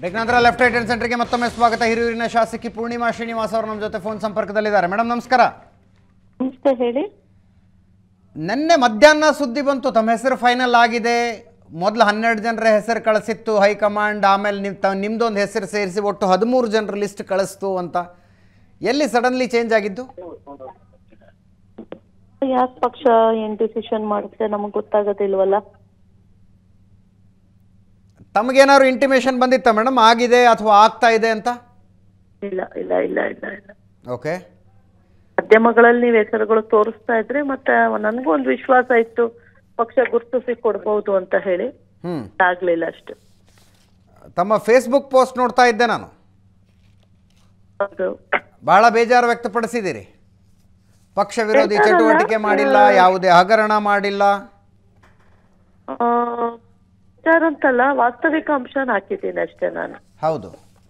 Break ನಂತರ left right hand ಸೆಂಟರ್ಗೆ ಮತ್ತೊಮ್ಮೆ ಸ್ವಾಗತ ಹಿರಿಯೂರಿನ ಶಾಸಕಿ ಪೂರ್ಣಿಮಾ ಶ್ರೀನಿವಾಸ್ ಅವರು ನಮ್ಮ ಜೊತೆ ಫೋನ್ ಸಂಪರ್ಕದಲ್ಲಿದ್ದಾರೆ ಮೇಡಮ್ ನಮಸ್ಕಾರ ನಮಸ್ತೆ ಹೇಳಿ ನಿನ್ನೆ ಮಧ್ಯಾಹ್ನ ಸುದ್ದಿ ಬಂತು ತಮ್ಮ ಹೆಸರು ಫೈನಲ್ ಆಗಿದೆ ಮೊದಲು ಹನ್ನೆರಡು ಜನರ ಹೆಸರು ಕಳಿಸಿತ್ತು ಹೈಕಮಾಂಡ್ ಆಮೇಲೆ ನಿಮ್ಮ ತ ನಿಮ್ಮದೊಂದು ಹೆಸರು ಸೇರಿಸಿ ಒಟ್ಟು ಹದಿಮೂರು ಜನರ ಲಿಸ್ಟ್ ಕಳಿಸ್ತು ಅಂತ ಎಲ್ಲಿ ಸಡನ್ಲಿ ಚೇಂಜ್ ಆಗಿದ್ದು ಯಾಕೆ ಪಕ್ಷ ಏನ್ ಡಿಸಿಷನ್ ಮಾಡುತ್ತೆ ನಮಗ್ ಗೊತ್ತಾಗೋದಿಲ್ವಲ್ಲ ತಮಗೇನಾದ್ರು ಇಂಟಿಮೇಷನ್ ಬಂದಿತ್ತಾ ಮೇಡಮ್ ಆಗಿದೆ ಅಥವಾ ಆಗ್ತಾ ಇದೆ ಅಂತ ಇಲ್ಲ ಇಲ್ಲ ಇಲ್ಲ ಇಲ್ಲ ಇಲ್ಲ ಓಕೆ ಮಾಧ್ಯಮಗಳಲ್ಲಿ ನೀವು ಹೆಸರುಗಳು ತೋರಿಸ್ತಾ ಇದ್ರೆ ಮತ್ತೆ ನನಗೂ ಒಂದು ವಿಶ್ವಾಸ ಇತ್ತು ಪಕ್ಷ ಗುರುತಿಸಿ ಕೊಡ್ಬಹುದು ಅಂತ ಹೇಳಿ ಹ್ಞೂ ಆಗ್ಲಿಲ್ಲ ಅಷ್ಟು ತಮ್ಮ ಫೇಸ್ಬುಕ್ ಪೋಸ್ಟ್ ನೋಡ್ತಾ ಇದ್ದೆ ನಾನು ಹೌದು ಬಹಳ ಬೇಜಾರು ವ್ಯಕ್ತಪಡಿಸಿದ್ದೀರಿ ಪಕ್ಷ ವಿರೋಧಿ ಚಟುವಟಿಕೆ ಮಾಡಿಲ್ಲ ಯಾವುದೇ ಹಗರಣ ಮಾಡಿಲ್ಲ ಆ, ವಿಚಾರ ಅಂತಲ್ಲ ವಾಸ್ತವಿಕ ಅಂಶನ ಹಾಕಿದ್ದೀನಿ ಅಷ್ಟೇ ನಾನು ಹೌದು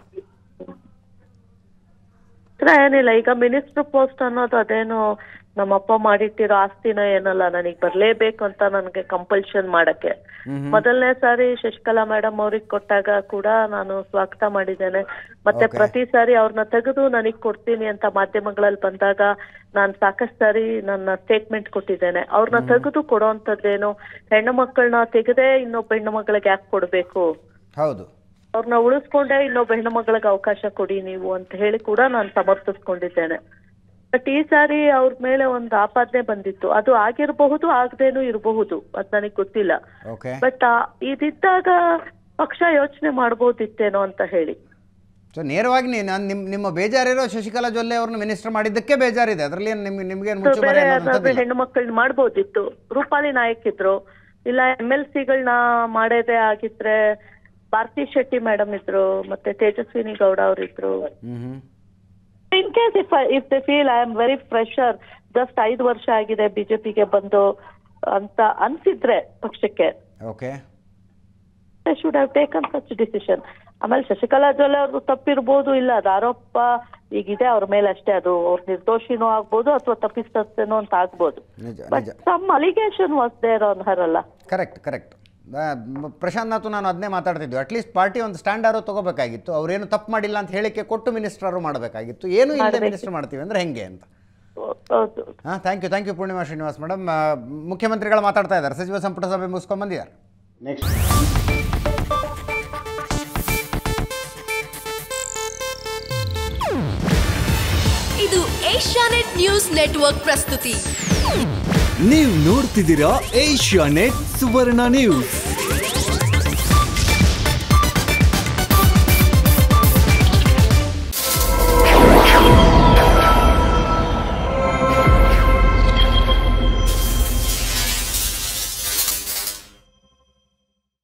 ಹತ್ರ ಏನಿಲ್ಲ ಈಗ ಮಿನಿಸ್ಟರ್ ಪೋಸ್ಟ್ ಅನ್ನೋದು ಅದೇನು ನಮ್ಮಪ್ಪ ಮಾಡಿಟ್ಟಿರೋ ಆಸ್ತಿನೋ ಏನಲ್ಲ ನನಗೆ ಬರ್ಲೇಬೇಕು ಅಂತ ನನಗೆ ಕಂಪಲ್ಷನ್ ಮಾಡಕ್ಕೆ ಮೊದಲನೇ ಸಾರಿ ಶಶಿಕಲಾ ಮೇಡಮ್ ಅವ್ರಿಗೆ ಕೊಟ್ಟಾಗ ಕೂಡ ನಾನು ಸ್ವಾಗತ ಮಾಡಿದ್ದೇನೆ ಮತ್ತೆ Okay. ಪ್ರತಿ ಸಾರಿ ಅವ್ರನ್ನ ತೆಗೆದು ನನಗ್ ಕೊಡ್ತೀನಿ ಅಂತ ಮಾಧ್ಯಮಗಳಲ್ಲಿ ಬಂದಾಗ ನಾನು ಸಾಕಷ್ಟು ಸಾರಿ ನನ್ನ ಸ್ಟೇಟ್ಮೆಂಟ್ ಕೊಟ್ಟಿದ್ದೇನೆ ಅವ್ರನ್ನ ತೆಗೆದು ಕೊಡೋಂಥದ್ದೇನು ಹೆಣ್ಣು ಮಕ್ಕಳನ್ನ ತೆಗೆದೇ ಇನ್ನೊಬ್ಬ ಹೆಣ್ಣು ಮಗಳಿಗೆ ಯಾಕೆ ಕೊಡ್ಬೇಕು ಹೌದು ಅವ್ರನ್ನ ಉಳಿಸ್ಕೊಂಡೆ ಇನ್ನೊಬ್ಬ ಹೆಣ್ಣು ಮಗಳಿಗೆ ಅವಕಾಶ ಕೊಡಿ ನೀವು ಅಂತ ಹೇಳಿ ಕೂಡ ನಾನು ಸಮರ್ಥಿಸ್ಕೊಂಡಿದ್ದೇನೆ ಬಟ್ ಈ ಸಾರಿ ಅವ್ರ ಮೇಲೆ ಒಂದು ಆಪಾದನೆ ಬಂದಿತ್ತು ಅದು ಆಗಿರಬಹುದು ಆಗದೇನು ಇರಬಹುದು ಅದ್ ನನಗೆ ಗೊತ್ತಿಲ್ಲ ಓಕೆ ಬಟ್ ಇದಿದ್ದಾಗ ಪಕ್ಷ ಯೋಚನೆ ಮಾಡ್ಬೋದಿತ್ತೇನೋ ಅಂತ ಹೇಳಿ ಸೊ ನೇರವಾಗಿ ನೀ- ನಾನು ನಿಮ್ಮ ನಿಮ್ಮ ಬೇಜಾರಿರೋ ಶಶಿಕಲಾ ಜೊಲ್ಲೆ ಅವ್ರನ್ನ ಮಿನಿಸ್ಟರ್ ಮಾಡಿದ್ದಕ್ಕೆ ಬೇಜಾರಿದೆ ಅದರಲ್ಲಿ ಏನು ನಿಮ್ಗೆ ನಿಮ್ಗೇನು So, ಮುಚ್ಚು ಬೇರೆ ಮರೆ ಯಾರಾದ್ರೂ ಅನ್ನೋಂಥದ್ದಿಲ್ಲ ಹೆಣ್ಣು ಮಕ್ಕಳನ್ನ ಮಾಡ್ಬೋದಿತ್ತು ರೂಪಾಲಿ ನಾಯಕ್ ಇದ್ರು ಇಲ್ಲ ಎಂ ಎಲ್ ಸಿಗಳನ್ನ ಮಾಡೋದೇ ಆಗಿದ್ರೆ ಭಾರತಿ ಶೆಟ್ಟಿ ಮೇಡಮ್ ಇದ್ರು ಮತ್ತೆ ತೇಜಸ್ವಿನಿ ಗೌಡ ಅವ್ರಿದ್ರು ಹ್ಞೂ ಹ್ಞೂ in case if if they feel I am very fresher just ಐದು ವರ್ಷ ಆಗಿದೆ ಬಿಜೆಪಿಗೆ ಬಂದು ಅಂತ ಅನ್ಸಿದ್ರೆ ಪಕ್ಷಕ್ಕೆ okay I should have taken such decision ಆಮೇಲೆ ಶಶಿಕಲಾ ಜೊಲ್ಲೆ ಅವ್ರದ್ದು ತಪ್ಪಿರ್ಬೋದು ಇಲ್ಲ ಅದು ಆರೋಪ ಈಗಿದೆ ಅವ್ರ ಮೇಲೆ ಅಷ್ಟೇ ಅದು ಅವ್ರ ನಿರ್ದೋಷಿನೂ ಆಗ್ಬೋದು ಅಥವಾ ತಪ್ಪಿಸ್ತೇನೋ ಅಂತ ಆಗ್ಬೋದು ನಿಜ ಬಟ್ ನಿಜ some allegation was there on her ಅಲ್ಲ ಕರೆಕ್ಟ್ ಕರೆಕ್ಟ್ ಪ್ರಶಾಂತ್ ನಾತು ನಾನು ಅದನ್ನೇ ಮಾತಾಡ್ತಿದ್ವಿ ಅಟ್ಲೀಸ್ಟ್ ಪಾರ್ಟಿ ಒಂದು ಸ್ಟ್ಯಾಂಡಾರು ತಗೋಬೇಕಾಗಿತ್ತು ಅವ್ರೇನು ತಪ್ಪು ಮಾಡಿಲ್ಲ ಅಂತ ಹೇಳಿಕೆ ಕೊಟ್ಟು ಮಿನಿಸ್ಟರು ಮಾಡಬೇಕಾಗಿತ್ತು ಏನು ಇಲ್ಲದೆ ಮಿನಿಸ್ಟರ್ ಮಾಡ್ತೀವಿ ಅಂದ್ರೆ ಹೆಂಗೆ ಅಂತ ಹೌದು ಹಾಂ thank you thank you Poornima Srinivas madam ಮುಖ್ಯಮಂತ್ರಿಗಳು ಮಾತಾಡ್ತಾ ಇದ್ದಾರೆ ಸಚಿವ ಸಂಪುಟ ಸಭೆ ಮುಗಿಸ್ಕೊಂಡು ಬಂದಿದ್ದಾರೆ ಇದು ಏಷ್ಯಾನೆಟ್ ನ್ಯೂಸ್ ನೆಟ್ವರ್ಕ್ ಪ್ರಸ್ತುತಿ ನೀವು ನೋಡ್ತಿದ್ದೀರಾ ಏಷ್ಯಾ ನೆಟ್ ಸುವರ್ಣ ನ್ಯೂಸ್